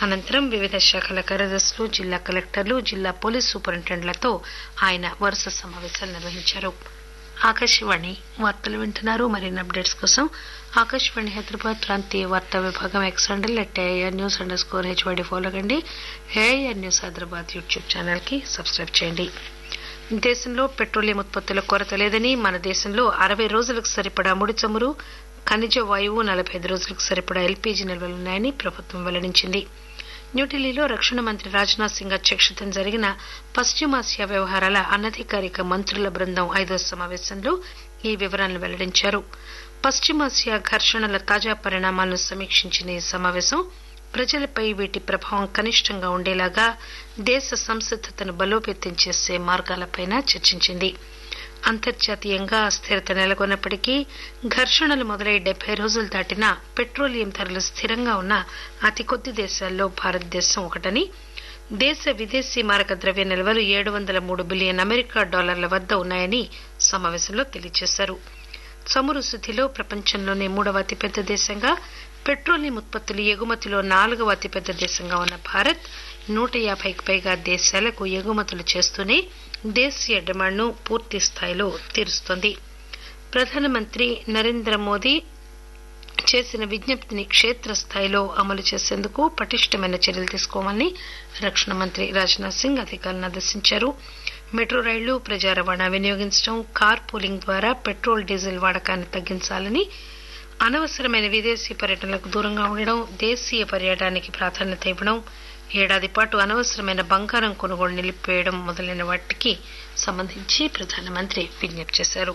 అనంతరం వివిధ శాఖల కార్యదర్శులు జిల్లా కలెక్టర్లు జిల్లా పోలీస్ సూపరింటెండెంట్లతో ఆయన వరుస సమావేశాలు నిర్వహించారు ఆకాశవాణి వార్తలు వింటున్నారు మరిన్ని అప్డేట్స్ కోసం ఆకాశవాణి హైదరాబాద్ ప్రాంతీయ వార్తా విభాగం X handle at AIR news underscore HYD follow కండి AIR news Hyderabad YouTube channel కి సబ్స్క్రైబ్ చేయండి దేశంలో పెట్రోలియం ఉత్పత్తుల కొరత లేదని మన దేశంలో అరవై రోజులకు సరిపడా ముడి చమురు ఖనిజ వాయువు నలభై ఐదు రోజులకు సరిపడా ఎల్పీజీ నిల్వలున్నాయని ప్రభుత్వం వెల్లడించింది న్యూఢిల్లీలో రక్షణ మంత్రి రాజ్నాథ్ సింగ్ అధ్యక్షతన జరిగిన పశ్చిమాసియా వ్యవహారాల అనధికారిక మంత్రుల బృందం ఐదో సమావేశంలో ఈ వివరాలను వెల్లడించారు పశ్చిమాసియా ఘర్షణల తాజా పరిణామాలను సమీక్షించిన ఈ సమావేశం ప్రజలపై వీటి ప్రభావం కనిష్టంగా ఉండేలాగా దేశ సంసిద్దతను బలోపేతం చేసే మార్గాలపై చర్చించింది అంతర్జాతీయంగా అస్థిరత నెలకొన్నప్పటికీ ఘర్షణలు మొదలై డెబ్బై రోజులు దాటినా పెట్రోలియం ధరలు స్థిరంగా ఉన్న అతి కొద్ది దేశాల్లో భారతదేశం ఒకటని దేశ విదేశీ మారక ద్రవ్య నిల్వలు ఏడు వందల మూడు బిలియన్ అమెరికా డాలర్ల వద్ద ఉన్నాయని సమావేశంలో తెలియజేశారు చమురు శుద్దిలో ప్రపంచంలోనే మూడవ అతిపెద్ద దేశంగా పెట్రోలియం ఉత్పత్తులు ఎగుమతిలో నాలుగవ అతిపెద్ద దేశంగా ఉన్న భారత్ నూట యాభైకి పైగా దేశాలకు ఎగుమతులు చేస్తూనే దేశీయ డిమాండ్ను పూర్తి స్థాయిలో తీరుస్తోంది ప్రధానమంత్రి నరేంద్ర మోదీ చేసిన విజ్ఞప్తిని క్షేత్రస్థాయిలో అమలు చేసేందుకు పటిష్టమైన చర్యలు తీసుకోవాలని రక్షణ మంత్రి రాజ్నాథ్ సింగ్ అధికారులను ఆదేశించారు మెట్రో రైళ్లు ప్రజా రవాణా వినియోగించడం కార్ పూలింగ్ ద్వారా పెట్రోల్ డీజిల్ వాడకాన్ని తగ్గించాలని అనవసరమైన విదేశీ పర్యటనలకు దూరంగా ఉండడం దేశీయ పర్యాటనానికి ప్రాధాన్యత ఇవ్వడం ఏడాది పాటు అనవసరమైన బంగారం కొనుగోలు నిలిపివేయడం మొదలైన వాటికి సంబంధించి ప్రధానమంత్రి విజ్ఞప్తి చేశారు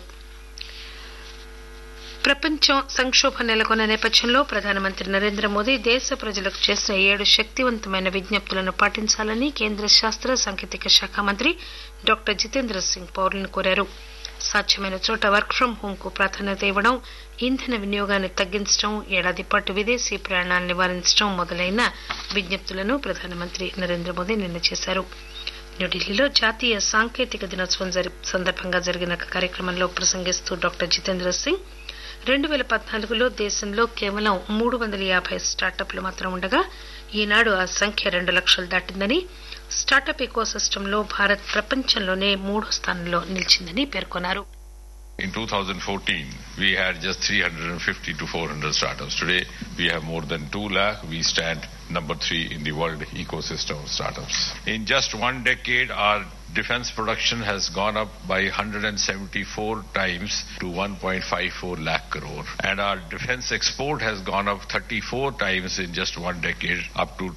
ప్రపంచం సంక్షోభం నెలకొన్న నేపథ్యంలో ప్రధానమంత్రి నరేంద్ర మోదీ దేశ ప్రజలకు చేసిన ఏడు శక్తివంతమైన విజ్ఞప్తులను పాటించాలని కేంద్ర శాస్త్ర సాంకేతిక శాఖ మంత్రి డాక్టర్ జితేంద్ర సింగ్ పౌరులను కోరారు సాధ్యమైన చోట వర్క్ ఫ్రం హోం కు ప్రాధాన్యత ఇవ్వడం ఇంధన వినియోగాన్ని తగ్గించడం ఏడాది పాటు విదేశీ ప్రయాణాలను నివారించడం మొదలైన విజ్ఞప్తులను ప్రధానమంత్రి నరేంద్ర మోదీ నిన్న చేశారు న్యూఢిల్లీలో జాతీయ సాంకేతిక దినోత్సవం సందర్భంగా జరిగిన కార్యక్రమంలో ప్రసంగిస్తూ డాక్టర్ జితేంద్ర సింగ్ రెండు పేల పద్నాలుగులో దేశంలో కేవలం మూడు వందల యాభై స్టార్టప్లు మాత్రం ఉండగా ఈనాడు ఆ సంఖ్య రెండు లక్షలు దాటిందని స్టార్టప్ ఎకోసిస్టంలో భారత్ ప్రపంచంలోనే మూడో స్థానంలో నిలిచిందని పేర్కొన్నారు In 2014, we had just 350 to 400 startups. Today, we have more than 2 lakh. We stand number three in the world ecosystem of startups. In just one decade, our defense production has gone up by 174 times to 1.54 lakh crore. And our defense export has gone up 34 times in just one decade, up to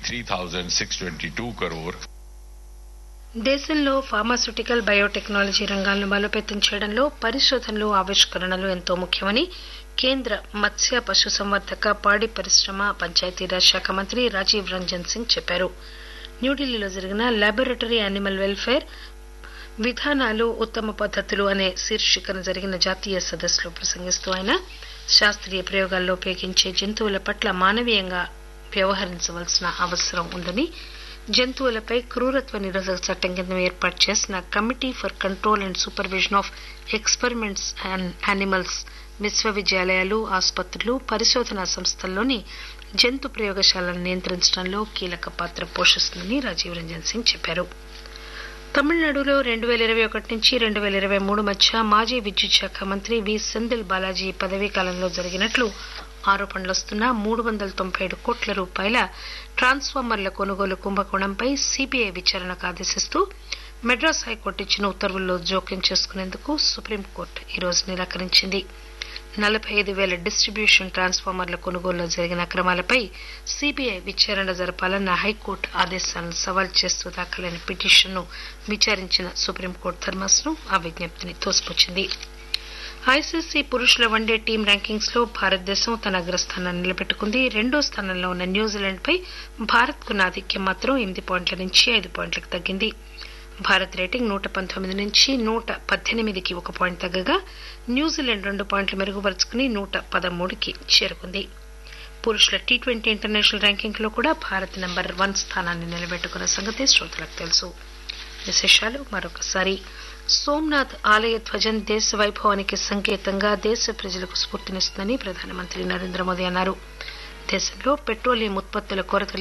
23,622 crore. దేశంలో pharmaceutical biotechnology రంగాలను బలోపేతం చేయడంలో పరిశోధనలు ఆవిష్కరణలు ఎంతో ముఖ్యమని కేంద్ర మత్స్య పశుసంవర్ధక పాడి పరిశ్రమ పంచాయతీరాజ్ శాఖ మంత్రి రాజీవ్ రంజన్ సింగ్ చెప్పారు న్యూఢిల్లీలో జరిగిన లాబొరేటరీ యానిమల్ వెల్ఫేర్ విధానాలు ఉత్తమ పద్దతులు అనే శీర్షికన జరిగిన జాతీయ సదస్సులో ప్రసంగిస్తూ ఆయన శాస్త్రీయ ప్రయోగాల్లో ఉపయోగించే జంతువుల పట్ల మానవీయంగా వ్యవహరించవలసిన అవసరం ఉందని జంతువులపై క్రూరత్వ నిరోధక చట్టం కింద ఏర్పాటు చేసిన committee for control and supervision of experiments and animals విశ్వవిద్యాలయాలు ఆసుపత్రులు పరిశోధనా సంస్థల్లోని జంతు ప్రయోగశాలను నియంత్రించడంలో కీలక పాత్ర పోషిస్తుందని రాజీవ్ రంజన్ సింగ్ చెప్పారు తమిళనాడులో రెండు పేల ఇరవై ఒకటి నుంచి రెండు పేల ఇరవై మూడు మధ్య మాజీ విద్యుత్ శాఖ మంత్రి వి సెందిల్ బాలాజీ పదవీ కాలంలో జరిగినట్లు ఆరోపణలు వస్తున్న మూడు వందల తొంభై ఏడు కోట్ల రూపాయల ట్రాన్స్ఫార్మర్ల కొనుగోలు కుంభకోణంపై సీబీఐ విచారణకు ఆదేశిస్తూ మెడ్రాస్ హైకోర్టు ఇచ్చిన ఉత్తర్వుల్లో జోక్యం చేసుకునేందుకు సుప్రీంకోర్టు ఈరోజు నిరాకరించింది నలభై ఐదు పేల డిస్టిబ్యూషన్ ట్రాన్స్ఫార్మర్ల కొనుగోలులో జరిగిన అక్రమాలపై సీబీఐ విచారణ జరపాలన్న హైకోర్టు ఆదేశాలను సవాల్ చేస్తూ దాఖలైన పిటిషన్ను విచారించిన సుప్రీంకోర్టు ధర్మాసనం ఆ విజ్ఞప్తిని తోసిపుచ్చింది ఐసీసీ పురుషుల వన్డే టీం ర్యాంకింగ్స్ లో భారతదేశం తన అగ్రస్థానాన్ని నిలబెట్టుకుంది రెండో స్థానంలో ఉన్న న్యూజిలాండ్ పై భారత్ కున్న ఆధిక్యం మాత్రం ఎనిమిది పాయింట్ల నుంచి ఐదు పాయింట్లకు తగ్గింది భారత్ రేటింగ్ నూట పంతొమ్మిది నుంచి నూట పద్దెనిమిదికి ఒక పాయింట్ తగ్గగా న్యూజిలాండ్ రెండు పాయింట్లు మెరుగుపరుచుకుని నూట పదమూడుకి చేరుకుంది పురుషుల టీ ట్వంటీ ఇంటర్నేషనల్ ర్యాంకింగ్ లో కూడా భారత్ నెంబర్ వన్ స్థానాన్ని నిలబెట్టుకున్న సంగతి శ్రోతలకు తెలుసు విశేషాలు మరొకసారి సోమనాథ్ ఆలయ ధ్వజం దేశ వైభవానికి సంకేతంగా దేశ ప్రజలకు స్ఫూర్తినిస్తుందని ప్రధానమంత్రి నరేంద్ర మోదీ అన్నారు దేశంలో పెట్రోలియం ఉత్పత్తుల కొరత